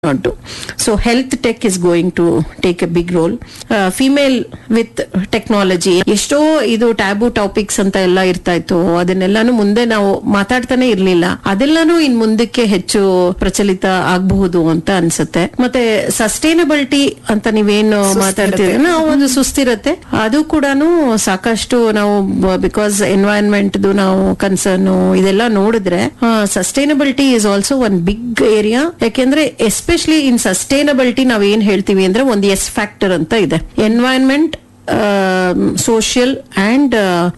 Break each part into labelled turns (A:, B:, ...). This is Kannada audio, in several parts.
A: not do. So health tech is going to take a big role. Uh, female with technology ಎಷ್ಟೋ ಇದು ಟ್ಯಾಬು ಟಾಪಿಕ್ಸ್ ಅಂತ ಎಲ್ಲ ಇರ್ತಾ ಇತ್ತು ಅದನ್ನೆಲ್ಲಾನು ಮುಂದೆ ನಾವು ಮಾತಾಡ್ತಾನೆ ಇರ್ಲಿಲ್ಲ ಅದೆಲ್ಲಾನು ಇನ್ ಮುಂದಕ್ಕೆ ಹೆಚ್ಚು ಪ್ರಚಲಿತ ಆಗಬಹುದು ಅಂತ ಅನ್ಸುತ್ತೆ ಮತ್ತೆ ಸಸ್ಟೈನಬಿಲಿಟಿ ಅಂತ ನೀವೇನು ಮಾತಾಡ್ತೀರಿ ನಾವು ಒಂದು ಸುಸ್ಥಿರತೆ ಅದು ಕೂಡ ಸಾಕಷ್ಟು ನಾವು ಬಿಕಾಸ್ ಎನ್ವೈರನ್ಮೆಂಟ್ ನಾವು ಕನ್ಸರ್ನ್ ಇದೆಲ್ಲ ನೋಡಿದ್ರೆ sustainability is also one big area ಯಾಕೆಂದ್ರೆ ಎಸ್ಪೆಷಲಿ ಇನ್ ಸಸ್ಟೈನಬಿಲಿಟಿ ನಾವ್ ಏನ್ ಹೇಳ್ತೀವಿ ಅಂದ್ರೆ ಒಂದು ಎಸ್ ಫ್ಯಾಕ್ಟರ್ ಅಂತ ಇದೆ environment social and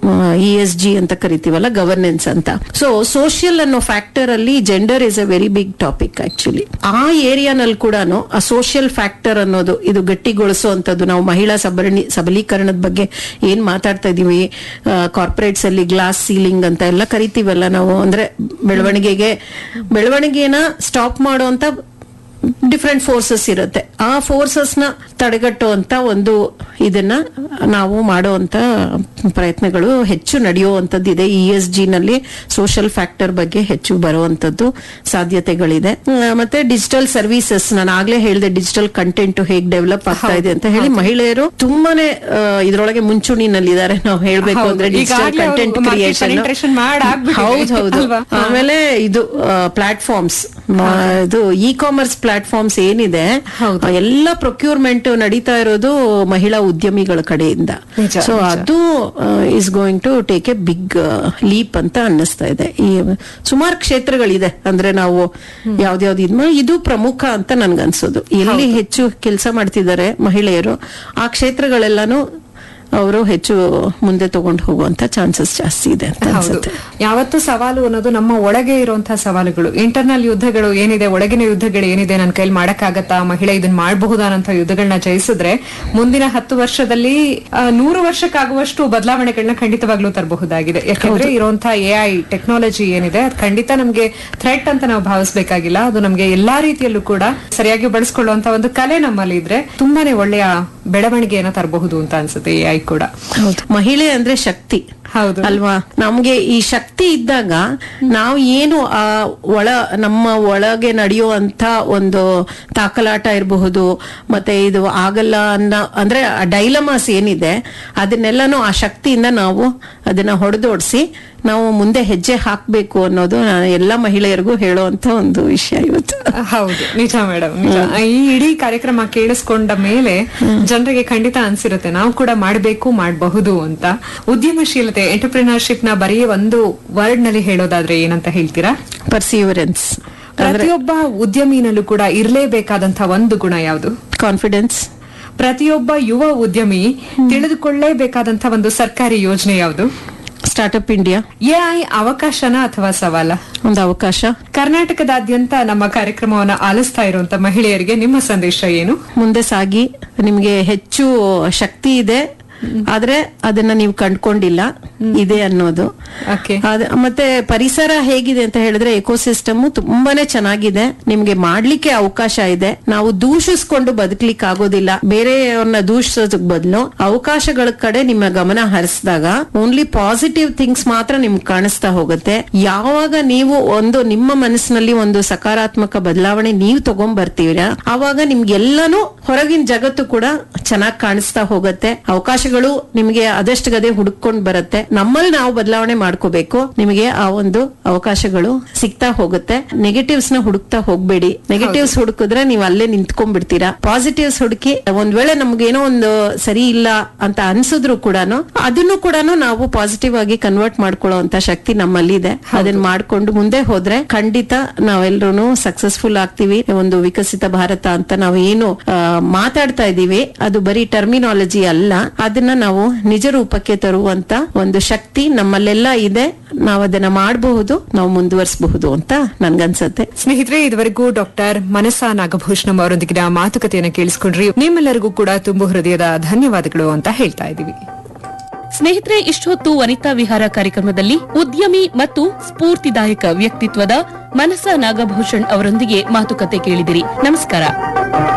A: E S G ಅಂತ ಕರಿತೀವಲ್ಲ ಗವರ್ನೆನ್ಸ್ ಅಂತ ಸೊ ಸೋಷಿಯಲ್ ಅನ್ನೋ ಫ್ಯಾಕ್ಟರ್ ಅಲ್ಲಿ gender is a very big topic actually ಆ ಏರಿಯಾನಲ್ಲಿ ಕೂಡ ಆ ಸೋಷಿಯಲ್ ಫ್ಯಾಕ್ಟರ್ ಅನ್ನೋದು ಇದು ಗಟ್ಟಿಗೊಳಿಸುವಂತದ್ದು ನಾವು ಮಹಿಳಾ ಸಬರಣಿ ಸಬಲೀಕರಣದ ಬಗ್ಗೆ ಏನ್ ಮಾತಾಡ್ತಾ ಇದೀವಿ ಕಾರ್ಪೊರೇಟ್ಸ್ ಅಲ್ಲಿ ಗ್ಲಾಸ್ ಸೀಲಿಂಗ್ ಅಂತ ಎಲ್ಲ ಕರಿತೀವಲ್ಲ ನಾವು ಅಂದ್ರೆ ಬೆಳವಣಿಗೆಗೆ ಬೆಳವಣಿಗೆನ ಸ್ಟಾಪ್ ಮಾಡುವಂತ ಡಿಫ್ರೆಂಟ್ ಫೋರ್ಸಸ್ ಇರುತ್ತೆ ಆ ಫೋರ್ಸಸ್ ನ ತಡೆಗಟ್ಟುವಂತ ಒಂದು ಇದನ್ನ ನಾವು ಮಾಡುವಂತ ಪ್ರಯತ್ನಗಳು ಹೆಚ್ಚು ನಡೆಯುವಂತದ್ದು ಇದೆ ಇ ಎಸ್ ಜಿ ನಲ್ಲಿ ಸೋಷಿಯಲ್ ಫ್ಯಾಕ್ಟರ್ ಬಗ್ಗೆ ಹೆಚ್ಚು ಬರುವಂತದ್ದು ಸಾಧ್ಯತೆಗಳಿದೆ ಆ, ಮತ್ತೆ ಡಿಜಿಟಲ್ ಸರ್ವಿಸಸ್ ನಾನು ಆಗ್ಲೇ ಹೇಳಿದೆ ಡಿಜಿಟಲ್ ಕಂಟೆಂಟ್ ಹೇಗೆ ಡೆವಲಪ್ ಆಗ್ತಾ ಇದೆ ಅಂತ ಹೇಳಿ ಮಹಿಳೆಯರು ತುಂಬಾನೇ ಆ, ಇದ್ರೊಳಗೆ ಮುಂಚೂಣಿನಲ್ಲಿದ್ದಾರೆ ನಾವು ಹೇಳ್ಬೇಕು ಅಂದ್ರೆ
B: ಹೌದು.
A: ಡಿಜಿಟಲ್
B: ಈಗಾಗ್ಲೇ ಅವ್ರು
A: ಕಂಟೆಂಟ್
B: market
A: ಕ್ರಿಯೇಷನ್
B: penetration ಮಾಡ್ ಆಗ್ಬಿಟ್ಟಿದೆ.
A: ಹೌದು ಹೌದು
B: ಅಲ್ವಾ? ಹಾ.
A: ಆಮೇಲೆ ಇದು ಪ್ಲಾಟ್ಫಾರ್ಮ್ಸ್ ಇದು ಇ ಕಾಮರ್ಸ್ ಪ್ಲಾಟ್ಫಾರ್ಮ್ಸ್ ಏನಿದೆ
B: ಹೌದು.
A: ಎಲ್ಲ ಪ್ರೊಕ್ಯೂರ್ಮೆಂಟ್ ನಡೀತಾ ಇರೋದು ಮಹಿಳಾ ಉದ್ಯಮಿಗಳ ಕಡೆಯಿಂದ
B: ನಿಜ,
A: ಸೊ
B: ನಿಜ.
A: ಅದು is going to take a big leap ಅಂತ ಅನ್ನಿಸ್ತಾ ಇದೆ ಈ ಸುಮಾರು ಕ್ಷೇತ್ರಗಳಿದೆ ಅಂದ್ರೆ ನಾವು ಯಾವ್ದ್ಯಾವ್ದು ಇದ್ ಮಾ- ಇದು ಪ್ರಮುಖ ಅಂತ ನನ್ಗನ್ಸೋದು ಎಲ್ಲಿ ಹೆಚ್ಚು ಕೆಲಸ ಮಾಡ್ತಿದ್ದಾರೆ ಮಹಿಳೆಯರು ಆ ಕ್ಷೇತ್ರಗಳೆಲ್ಲಾನು ಅವರು ಹೆಚ್ಚು ಮುಂದೆ ತಗೊಂಡು ಹೋಗುವಂತ ಚಾನ್ಸಸ್ ಜಾಸ್ತಿ ಇದೆ ಅಂತ
B: ಹೌದು
A: ಅನ್ಸುತ್ತೆ
B: ಯಾವತ್ತು ಸವಾಲು ಅನ್ನೋದು ನಮ್ಮ ಒಳಗೆ ಇರುವಂತಹ ಸವಾಲುಗಳು ಇಂಟರ್ನಲ್ ಯುದ್ಧಗಳು ಏನಿದೆ ಒಳಗಿನ ಯುದ್ಧಗಳು ಏನಿದೆ ನನ್ನ ಕೈಲಿ ಮಾಡಕ್ಕಾಗತ್ತಾ ಮಹಿಳೆ ಇದನ್ನ ಮಾಡಬಹುದಾ ಅನ್ನೋ ಯುದ್ಧಗಳನ್ನ ಜಯಿಸಿದ್ರೆ ಮುಂದಿನ ಹತ್ತು ವರ್ಷದಲ್ಲಿ ಆ, ನೂರು ವರ್ಷಕ್ಕಾಗುವಷ್ಟು ಬದಲಾವಣೆಗಳನ್ನ ಖಂಡಿತವಾಗ್ಲೂ ತರಬಹುದಾಗಿದೆ ಯಾಕಂದ್ರೆ ಇರುವಂತಹ ಎ ಐ ಟೆಕ್ನಾಲಜಿ ಏನಿದೆ ಅದು ಖಂಡಿತ ನಮ್ಗೆ ಥ್ರೆಟ್ ಅಂತ ನಾವು ಭಾವಿಸ್ಬೇಕಾಗಿಲ್ಲ ಅದು ನಮ್ಗೆ ಎಲ್ಲಾ ರೀತಿಯಲ್ಲೂ ಕೂಡ ಸರಿಯಾಗಿ ಬಳಸ್ಕೊಳ್ಳುವಂತ ಒಂದು ಕಲೆ ನಮ್ಮಲ್ಲಿ ಇದ್ರೆ ತುಂಬಾನೇ ಒಳ್ಳೆಯ ಬೆಳವಣಿಗೆಯನ್ನ ತರಬಹುದು ಅಂತ ಅನ್ಸುತ್ತೆ ಎ ಐ ಕೂಡ
A: ಹೌದು ಮಹಿಳೆ ಅಂದ್ರೆ ಶಕ್ತಿ
B: ಹೌದು
A: ಅಲ್ವಾ ನಮ್ಗೆ ಈ ಶಕ್ತಿ ಇದ್ದಾಗ ನಾವು ಏನು ಆ ಒಳ ನಮ್ಮ ಒಳಗೆ ನಡೆಯುವಂತ ಒಂದು ತಾಕಲಾಟ ಇರಬಹುದು ಮತ್ತೆ ಇದು ಆಗಲ್ಲ ಅನ್ನೋ ಅಂದ್ರೆ ಡೈಲಮಾಸ್ ಏನಿದೆ ಅದನ್ನೆಲ್ಲಾನು ಆ ಶಕ್ತಿಯಿಂದ ನಾವು ಅದನ್ನ ಹೊಡೆದೋಡಿಸಿ ನಾವು ಮುಂದೆ ಹೆಜ್ಜೆ ಹಾಕ್ಬೇಕು ಅನ್ನೋದು ನಾನು ಎಲ್ಲ ಮಹಿಳೆಯರಿಗೂ ಹೇಳುವಂತ ಒಂದು ವಿಷಯ ಇವತ್ತು
B: ಹೌದು ನಿಜ ಮೇಡಮ್ ನಿಜ ಈ ಇಡೀ ಕಾರ್ಯಕ್ರಮ ಕೇಳಿಸ್ಕೊಂಡ ಮೇಲೆ ಜನರಿಗೆ ಖಂಡಿತ ಅನ್ಸಿರುತ್ತೆ ನಾವು ಕೂಡ ಮಾಡಬೇಕು ಮಾಡಬಹುದು ಅಂತ ಉದ್ಯಮಶೀಲತೆ ಎಂಟರ್ಪ್ರಿನರ್ಶಿಪ್ ನ ಬರೀ ಒಂದು ವರ್ಡ್ ನಲ್ಲಿ ಹೇಳೋದಾದ್ರೆ ಏನಂತ ಹೇಳ್ತೀರಾ
A: ಪರ್ಸಿವರೆನ್ಸ್
B: ಪ್ರತಿಯೊಬ್ಬ ಉದ್ಯಮಿನಲ್ಲೂ ಕೂಡ ಇರಲೇಬೇಕಾದಂತಹ ಒಂದು ಗುಣ ಯಾವುದು
A: ಕಾನ್ಫಿಡೆನ್ಸ್
B: ಪ್ರತಿಯೊಬ್ಬ ಯುವ ಉದ್ಯಮಿ ತಿಳಿದುಕೊಳ್ಳೇಬೇಕಾದಂತಹ ಒಂದು ಸರ್ಕಾರಿ ಯೋಜನೆ ಯಾವುದು
A: ಸ್ಟಾರ್ಟ್ಅಪ್ ಇಂಡಿಯಾ
B: ಎಐ ಅವಕಾಶನ ಅಥವಾ ಸವಾಲ
A: ಒಂದು ಅವಕಾಶ
B: ಕರ್ನಾಟಕದಾದ್ಯಂತ ನಮ್ಮ ಕಾರ್ಯಕ್ರಮವನ್ನು ಆಲಿಸ್ತಾ ಇರುವಂತ ಮಹಿಳೆಯರಿಗೆ ನಿಮ್ಮ ಸಂದೇಶ ಏನು
A: ಮುಂದೆ ಸಾಗಿ ನಿಮ್ಗೆ ಹೆಚ್ಚು ಶಕ್ತಿ ಇದೆ ಆದ್ರೆ ಅದನ್ನ ನೀವು ಕಂಡ್ಕೊಂಡಿಲ್ಲ ಇದೆ ಅನ್ನೋದು
B: ಓಕೆ
A: ಅದ್- ಮತ್ತೆ ಪರಿಸರ ಹೇಗಿದೆ ಅಂತ ಹೇಳಿದ್ರೆ ಎಕೋಸಿಸ್ಟಮ್ ತುಂಬಾನೇ ಚೆನ್ನಾಗಿದೆ ನಿಮ್ಗೆ ಮಾಡ್ಲಿಕ್ಕೆ ಅವಕಾಶ ಇದೆ ನಾವು ದೂಷಿಸ್ಕೊಂಡು ಬದುಕ್ಲಿಕ್ಕೆ ಆಗೋದಿಲ್ಲ ಬೇರೆಯವ್ರನ್ನ ದೂಷಿಸೋದಕ್ ಬದಲು ಅವಕಾಶಗಳ ಕಡೆ ನಿಮ್ಮ ಗಮನ ಹರಿಸಿದಾಗ ಓನ್ಲಿ ಪಾಸಿಟಿವ್ ಥಿಂಗ್ಸ್ ಮಾತ್ರ ನಿಮ್ಗೆ ಕಾಣಿಸ್ತಾ ಹೋಗುತ್ತೆ ಯಾವಾಗ ನೀವು ಒಂದು ನಿಮ್ಮ ಮನಸ್ಸಿನಲ್ಲಿ ಒಂದು ಸಕಾರಾತ್ಮಕ ಬದಲಾವಣೆ ನೀವು ತಗೊಂಡ್ ಬರ್ತೀರಾ ಆವಾಗ ನಿಮ್ಗೆಲ್ಲಾನು ಹೊರಗಿನ ಜಗತ್ತು ಕೂಡ ಚೆನ್ನಾಗಿ ಕಾಣಿಸ್ತಾ ಹೋಗುತ್ತೆ ಅವಕಾಶಗಳು ನಿಮಗೆ ಅದಷ್ಟು ಗದೆ ಹುಡುಕೊಂಡ್ ಬರುತ್ತೆ ನಮ್ಮಲ್ಲಿ ನಾವು ಬದಲಾವಣೆ ಮಾಡ್ಕೋಬೇಕು ನಿಮಗೆ ಆ ಒಂದು ಅವಕಾಶಗಳು ಸಿಗ್ತಾ ಹೋಗುತ್ತೆ ನೆಗೆಟಿವ್ಸ್ ನ ಹುಡುಕ್ತಾ ಹೋಗ್ಬೇಡಿ ನೆಗೆಟಿವ್ಸ್ ಹುಡುಕಿದ್ರೆ ನೀವು ಅಲ್ಲೇ ನಿಂತ್ಕೊಂಡ್ಬಿಡ್ತೀರಾ ಪಾಸಿಟಿವ್ಸ್ ಹುಡುಕಿ ಒಂದ್ ವೇಳೆ ನಮ್ಗೇನೋ ಒಂದು ಸರಿ ಇಲ್ಲ ಅಂತ ಅನ್ಸಿದ್ರು ಕೂಡ ಅದನ್ನು ಕೂಡ ನಾವು ಪಾಸಿಟಿವ್ ಆಗಿ ಕನ್ವರ್ಟ್ ಮಾಡ್ಕೊಳ್ಳುವಂತ ಶಕ್ತಿ ನಮ್ಮಲ್ಲಿದೆ ಅದನ್ನ ಮಾಡ್ಕೊಂಡು ಮುಂದೆ ಹೋದ್ರೆ ಖಂಡಿತ ನಾವೆಲ್ಲರೂ ಸಕ್ಸಸ್ಫುಲ್ ಆಗ್ತೀವಿ ಒಂದು ವಿಕಸಿತ ಭಾರತ ಅಂತ ನಾವು ಏನು ಆ, ಮಾತಾಡ್ತಾ ಇದೀವಿ ಅದು ಬರೀ ಟರ್ಮಿನಾಲಜಿ ಅಲ್ಲ ಅದನ್ನ ನಾವು ನಿಜ ರೂಪಕ್ಕೆ ತರುವಂತ ಒಂದು ಶಕ್ತಿ ನಮ್ಮಲ್ಲೆಲ್ಲ ಇದೆ ನಾವು ಅದನ್ನ ಮಾಡಬಹುದು ನಾವು ಮುಂದುವರಿಸಬಹುದು ಅಂತ ನನ್ಗನ್ಸತ್ತೆ
B: ಸ್ನೇಹಿತರೆ ಇದುವರೆಗೂ ಡಾಕ್ಟರ್ ಮನಸಾ ನಾಗಭೂಷಣಂ ಅವರೊಂದಿಗಿನ ಮಾತುಕತೆಯನ್ನು ಕೇಳಿಸ್ಕೊಂಡ್ರಿ ನಿಮ್ಮೆಲ್ಲರಿಗೂ ಕೂಡ ತುಂಬು ಹೃದಯದ ಧನ್ಯವಾದಗಳು ಅಂತ ಹೇಳ್ತಾ ಇದೀವಿ
C: ಸ್ನೇಹಿತರೆ ಇಷ್ಟೊತ್ತು ವನಿತಾ ವಿಹಾರ ಕಾರ್ಯಕ್ರಮದಲ್ಲಿ ಉದ್ಯಮಿ ಮತ್ತು ಸ್ಫೂರ್ತಿದಾಯಕ ವ್ಯಕ್ತಿತ್ವದ ಮನಸ ನಾಗಭೂಷಣ್ ಅವರೊಂದಿಗೆ ಮಾತುಕತೆ ಕೇಳಿದಿರಿ ನಮಸ್ಕಾರ